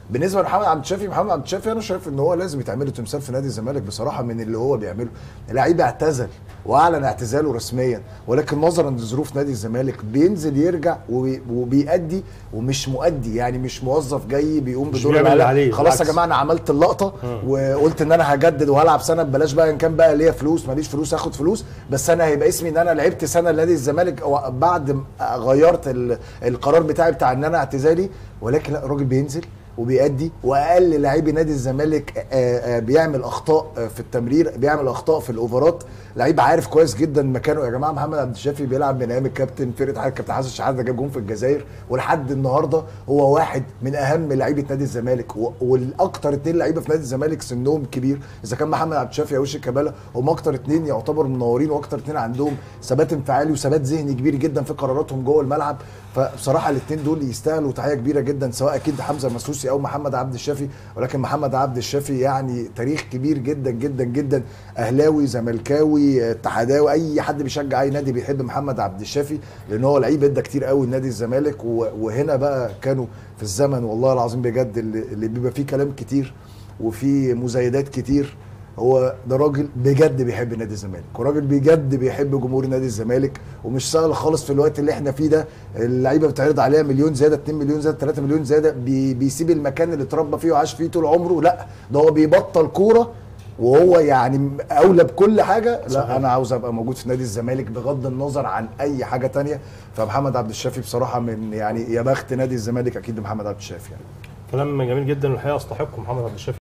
بالنسبه لمحمد عبد الشافي محمد عبد الشافي انا شايف ان هو لازم يتعمل له تمثال في نادي الزمالك بصراحه من اللي هو بيعمله لعيب اعتزل واعلن اعتزاله رسميا ولكن نظرا لظروف نادي الزمالك بينزل يرجع وبي- وبيأدي ومش مؤدي يعني مش موظف جاي بيقوم مش بدور بيعمل اللي العلاج. عليه، خلاص يا بالعكس. جماعه انا عملت اللقطه وقلت ان انا هجدد وهلعب سنه ببلاش بقى ان كان بقى ليا فلوس ماليش فلوس هاخد فلوس بس انا هيبقى اسمي ان انا لعبت سنه لنادي الزمالك و- بعد ما غيرت ال- القرار بتاعي بتاع ان انا اعتزالي ولكن لا الراجل بينزل وبيأدي واقل لاعبي نادي الزمالك آه، آه، بيعمل اخطاء آه، في التمرير بيعمل اخطاء في الاوفرات لعيب عارف كويس جدا مكانه يا جماعه محمد عبد الشافي بيلعب من ايام الكابتن فرقه حاجه كابتن حسن شحاته جاب جون في الجزائر ولحد النهارده هو واحد من اهم لعيبه نادي الزمالك و- والاكتر اتنين لعيبه في نادي الزمالك سنهم كبير اذا كان محمد عبد الشافي او وشي كابالا هم اكتر اتنين يعتبروا منورين واكتر اتنين عندهم ثبات انفعالي وثبات ذهني كبير جدا في قراراتهم جوه الملعب فبصراحه الاثنين دول يستاهلوا تحيه كبيره جدا سواء اكيد حمزه مسوسي او محمد عبد الشافي ولكن محمد عبد الشافي يعني تاريخ كبير جدا جدا جدا اهلاوي زملكاوي اتحداوي اي حد بيشجع اي نادي بيحب محمد عبد الشافي لان هو لعيب ادى كتير قوي لنادي الزمالك و- وهنا بقى كانوا في الزمن والله العظيم بجد اللي, اللي بيبقى فيه كلام كتير وفي مزايدات كتير هو ده راجل بجد بيحب نادي الزمالك وراجل بجد بيحب جمهور نادي الزمالك ومش سهل خالص في الوقت اللي احنا فيه ده اللعيبه بتعرض عليها مليون زياده 2 مليون زياده 3 مليون زياده بي بيسيب المكان اللي اتربى فيه وعاش فيه طول عمره لا ده هو بيبطل كوره وهو يعني اولى بكل حاجه لا صحيح. انا عاوز ابقى موجود في نادي الزمالك بغض النظر عن اي حاجه تانية فمحمد عبد الشافي بصراحه من يعني يا بخت نادي الزمالك اكيد محمد عبد الشافي يعني كلام جميل جدا والحقيقه استحق محمد عبد الشافي